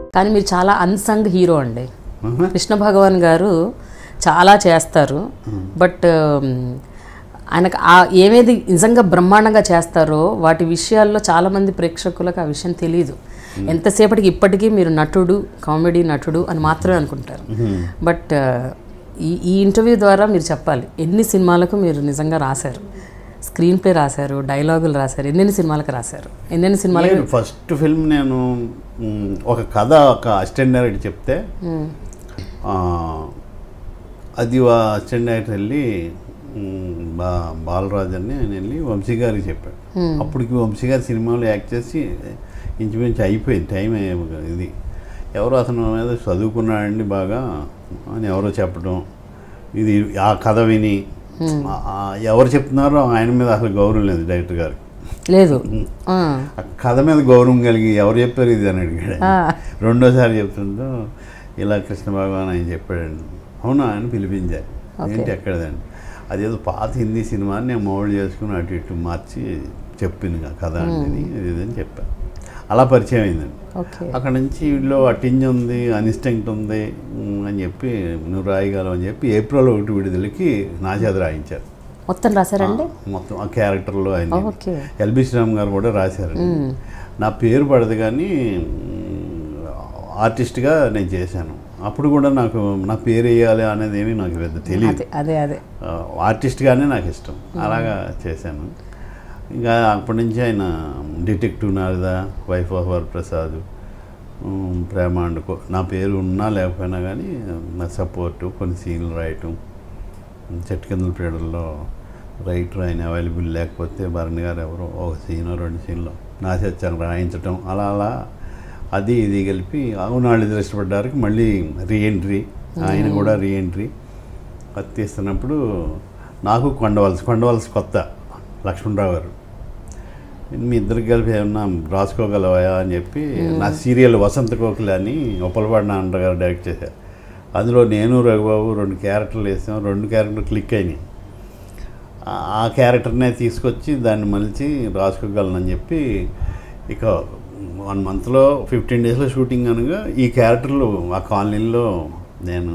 కానీ మీరు చాలా అన్సంగ్ హీరో అండి కృష్ణ భగవాన్ గారు చాలా చేస్తారు బట్ ఆయనకు ఆ ఏమేది నిజంగా బ్రహ్మాండంగా చేస్తారో వాటి విషయాల్లో చాలామంది ప్రేక్షకులకు ఆ విషయం తెలియదు ఎంతసేపటికి ఇప్పటికీ మీరు నటుడు కామెడీ నటుడు అని మాత్రమే అనుకుంటారు బట్ ఈ ఈ ఇంటర్వ్యూ ద్వారా మీరు చెప్పాలి ఎన్ని సినిమాలకు మీరు నిజంగా రాశారు స్క్రీన్ ప్లే రాశారు డైలాగులు రాశారు ఎన్నెన్ని సినిమాలకు రాశారు ఎన్నెన్ని సినిమాలకు నేను ఫస్ట్ ఫిల్మ్ నేను మ్, ఒక కథ ఒక అసిస్టెంట్ డైరెక్టర్ చెప్తే ఆ, అది ఆ అసిస్టెంట్ డైరెక్టర్ వెళ్ళి మ్, బా బాలరాజ్ అని ఆయన వెళ్ళి వంశీ గారికి చెప్పాడు అప్పటికి వంశీ గారి సినిమాలో యాక్ట్ చేసి ఇంచుమించు అయిపోయింది టైం అయ్యే- ఇది ఎవరో అతను మీద చదువుకున్నాడండి బాగా అని ఎవరో చెప్పడం ఇది ఆ కథ విని ఆ- ఆ ఎవరు చెప్తున్నారో ఆయన మీద అసలు గౌరవం లేదు డైరెక్టర్ గారికి లేదు ఆ. ఆ కథ మీద గౌరవం కలిగి ఎవరు చెప్పారు ఇది అని అడిగాడు ఆయన. రెండోసారి చెప్తుందో ఇలా కృష్ణ భగవాన్ ఆయన చెప్పాడండి అవునా అని పిలిపించారు ఏంటి ఎక్కడదండి అదేదో పాత హిందీ సినిమాని నేను మోల్డ్ చేసుకుని అటు ఇటు మార్చి చెప్పింది ఆ కథ అండి ఇది ఇది అని చెప్పాను అలా పరిచయం అయిందండి ఓకే అక్కడ నుంచి వీళ్ళు అటింజ్ ఉంది అనిస్టెంక్ట్ ఉంది ఉమ్, అని చెప్పి నువ్వు రాయగలవు అని చెప్పి ఏప్రిల్ ఒకటి విడుదలకి నా చేత రాయించారు మొత్తం రాశారండి మొత్తం ఆ క్యారెక్టర్లో ఆయన ఓకే ఎల్బి శ్రీరామ్ గారు కూడా రాశారు నా పేరు పడదు కానీ మ్, ఆర్టిస్ట్గా నేను చేశాను అప్పుడు కూడా నాకు నా పేరు వేయాలి అనేది ఏమీ నాకు పెద్ద తెలియదు అదే అదే అదే ఆ, ఆర్టిస్ట్గానే నాకు ఇష్టం అలాగా చేశాను ఇంకా అప్పటి నుంచి ఆయన detective Narada wife of Varaprasad um, ప్రేమ అండుకో నా పేరు ఉన్నా లేకపోయినా కానీ నా సపోర్టు కొన్ని సీన్లు రాయటం చెట్టు కిందల పీడల్లో రైటర్ ఆయన అవైలబుల్ లేకపోతే భరణి గారు ఎవరో ఒక సీన్ రెండు సీన్లో నా సత్యాన్ని రాయించటం అలా అలా అది ఇది కలిపి అవునాళ్ళు ఇద్దరు ఇష్టపడ్డానికి మళ్ళీ రీఎంట్రీ ఆయన కూడా రీఎంట్రీ అది తీస్తున్నప్పుడు నాకు కొండవలస కొండవలస కొత్త లక్ష్మణరావు గారు మీ ఇద్దరికి కలిపి ఏమన్నా రాసుకోగలవా అని చెప్పి నా సీరియల్ వసంత కోకిల అని ఉప్పలపాడు నాన్న గారు డైరెక్ట్ చేశారు అందులో నేను రఘుబాబు రెండు క్యారెక్టర్లు వేసాం రెండు క్యారెక్టర్లు క్లిక్ అయినాయి ఆ- ఆ క్యారెక్టర్నే తీసుకొచ్చి దాన్ని మలిచి రాసుకోగలనని చెప్పి ఇక వన్ మంత్లో ఫిఫ్టీన్ డేస్లో షూటింగ్ అనగా ఈ క్యారెక్టర్లు ఆ కాలనీలో నేను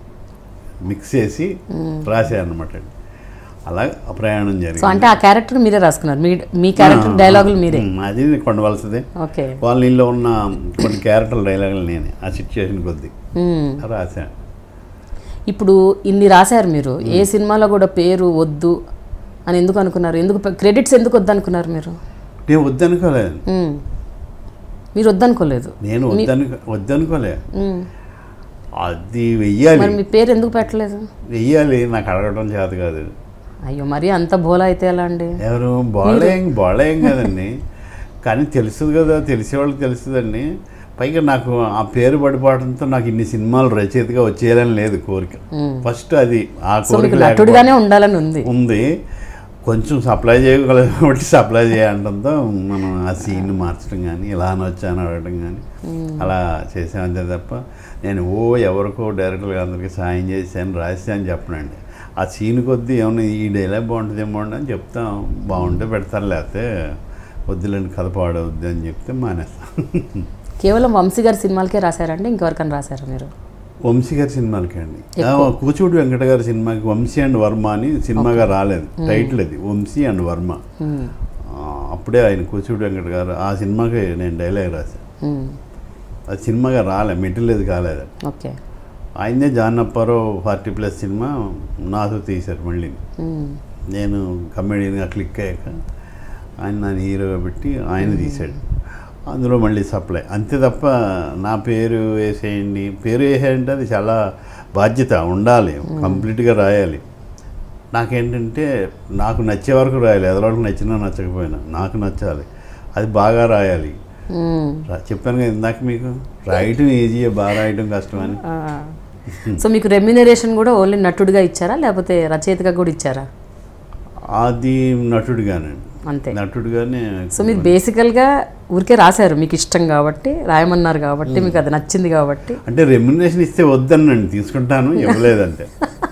మిక్స్ చేసి రాశాను అనమాట అలా ఆ ప్రయాణం సో జరిగింది అంటే ఆ క్యారెక్టర్ మీరే రాసుకున్నారు మీ మీ క్యారెక్టర్ డైలాగులు మీరే ఉమ్, అది కొండవలసదే ఓకే కాలనీలో ఉన్న కొన్ని క్యారెక్టర్ డైలాగులు నేనే ఆ సిచ్యుయేషన్ కొద్దీ మ్మ్. రాశాను ఇప్పుడు ఇన్ని రాశారు మీరు ఏ సినిమాలో కూడా పేరు వద్దు అని ఎందుకు అనుకున్నారు ఎందుకు క్రెడిట్స్ ఎందుకు వద్దు అనుకున్నారు మీరు నేను వద్దనుకోలేదు మ్మ్. మీరు వద్దనుకోలేదు నేను వద్దను వద్దనుకోలే మ్మ్. అది వెయ్యాలి మరి మీ పేరు ఎందుకు పెట్టలేదు వెయ్యాలి నాకు అడగడం చేత కాదు అయ్యో మరి అంత బోలా అయితే ఎలా అండి ఎవరు బాలేం బాలేం కదండి కానీ తెలుస్తుంది కదా తెలిసేవాళ్ళకి తెలుస్తుందండి పైగా నాకు ఆ పేరు పడిపోవడంతో నాకు ఇన్ని సినిమాలు రచయితగా వచ్చేయాలని లేదు కోరిక ఫస్ట్ అది ఆ సో కోరిక మీకు లేకపోతే- నటుడిగానే ఉండాలని ఉంది ఉంది కొంచెం సప్లై చేయగలం కాబట్టి సప్లై చేయడంతో మనం ఆ సీన్ మార్చడం కానీ ఇలా అనొచ్చా అని అడగడం కానీ అలా చేసామంతే తప్ప నేను ఓ ఎవరికో డైరెక్టర్గా అందరికీ సాయం చేశాను రాశాను చెప్పనండి ఆ సీన్ కొద్దీ ఏమన్నా ఈ డైలాగ్ బాగుంటుందేమో అని చెప్తాం బాగుంటే పెడతారు లేకపోతే వద్దులేండి కథ పాడవద్దు అని చెప్తే మానేస్తాం కేవలం వంశీ గారి సినిమాలకే రాశారండి ఇంకెవరికైనా రాశారా మీరు వంశీ గారి సినిమాలకి అండి ఆ, కూచిపూడి వెంకట గారి సినిమాకి వంశీ అండ్ వర్మ అని సినిమాగా రాలేదు టైటిల్ అది వంశీ అండ్ వర్మ మ్మ్. ఆ, అప్పుడే ఆయన కూచిపూడి వెంకట గారు ఆ సినిమాకి నేను డైలాగ్ రాశాను మ్మ్. అది సినిమాగా రాలే మెటీరియల్ కాలేదు ఓకే ఆయనే John Apparao forty plus cinema నాతో తీశారు మళ్ళీ మ్మ్. నేను కమెడియన్గా క్లిక్ అయ్యాక ఆయన నన్ను హీరోగా పెట్టి ఆయన తీశాడు అందులో మళ్ళీ సప్లై అంతే తప్ప నా పేరు వేసేయండి పేరు వేసేయంటే అది చాలా బాధ్యత ఉండాలి కంప్లీట్గా రాయాలి నాకేంటంటే నాకు నచ్చే వరకు రాయాలి ఎదరోళ్ళకి నచ్చినా నచ్చకపోయినా నాకు నచ్చాలి అది బాగా రాయాలి మ్మ్. రా- చెప్పాను కదా ఇందాక మీకు రాయటం ఈజీయే బాగా రాయటం కష్టమని ఆ. సో మీకు రెమ్యునరేషన్ కూడా ఓన్లీ నటుడిగా ఇచ్చారా లేకపోతే రచయితగా కూడా ఇచ్చారా అది నటుడిగానండి అంతే నటుడిగానే సో మీరు బేసికల్గా ఊరికే రాశారు మీకు ఇష్టం కాబట్టి రాయమన్నారు కాబట్టి మీకు అది నచ్చింది కాబట్టి అంటే రెమ్యునరేషన్ ఇస్తే వద్దనండి తీసుకుంటాను ఇవ్వలేదంటే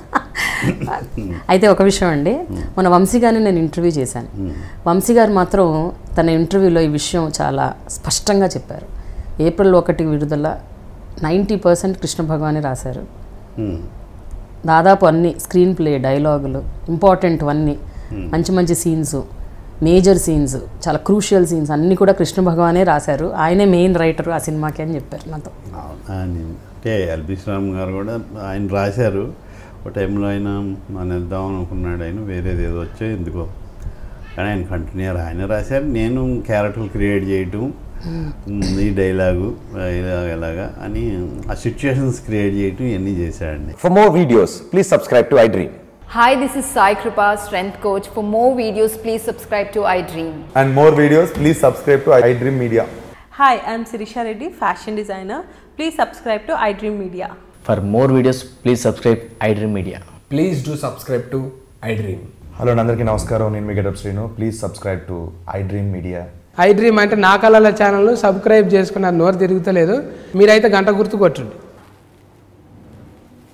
అయితే ఒక విషయం అండి మన వంశీ గారిని నేను ఇంటర్వ్యూ చేశాను వంశీ గారు మాత్రం తన ఇంటర్వ్యూలో ఈ విషయం చాలా స్పష్టంగా చెప్పారు ఏప్రిల్ ఒకటి విడుదల నైంటీ పర్సెంట్ కృష్ణ భగవానే రాశారు ఉమ్. దాదాపు అన్ని స్క్రీన్ ప్లే డైలాగులు ఇంపార్టెంట్ అన్నీ మంచి మంచి సీన్స్ మేజర్ సీన్స్ చాలా క్రూషియల్ సీన్స్ అన్నీ కూడా కృష్ణ భగవానే రాశారు ఆయనే మెయిన్ రైటర్ ఆ సినిమాకి అని చెప్పారు నాతో అవును. ఆయన అంటే ఎల్బి శ్రీరామ్ గారు కూడా ఆయన రాశారు ఒక టైంలో ఆయన మానేద్దాం అనుకున్నాడు ఆయన వేరేది ఏదో వచ్చో ఎందుకో కానీ ఆయన కంటిన్యూ ఆయన రాశారు నేను క్యారెక్టర్లు క్రియేట్ చేయటం ఉమ్, ఈ డైలాగు ఇలా ఇలాగా అని ఆ సిచ్యుయేషన్స్ క్రియేట్ చేయటం ఇవన్నీ చేశాడండి For more videos, please subscribe to iDream. Hi, this is Sai Kripa, strength coach. For more videos, please subscribe to iDream. and more videos, please subscribe to iDream Media. Hi, I'm Sirisha Reddy, fashion designer. Please subscribe to iDream Media. For more videos, please subscribe iDream Media. Please do subscribe to iDream. Hello అందరికీ నమస్కారం నేను మీ getup Srinu please subscribe to iDream media iDream అంటే నా కళల channel subscribe చేసుకున్న నోరు తిరుగుతలేదు మీరైతే గంట గుర్తు కొట్టండి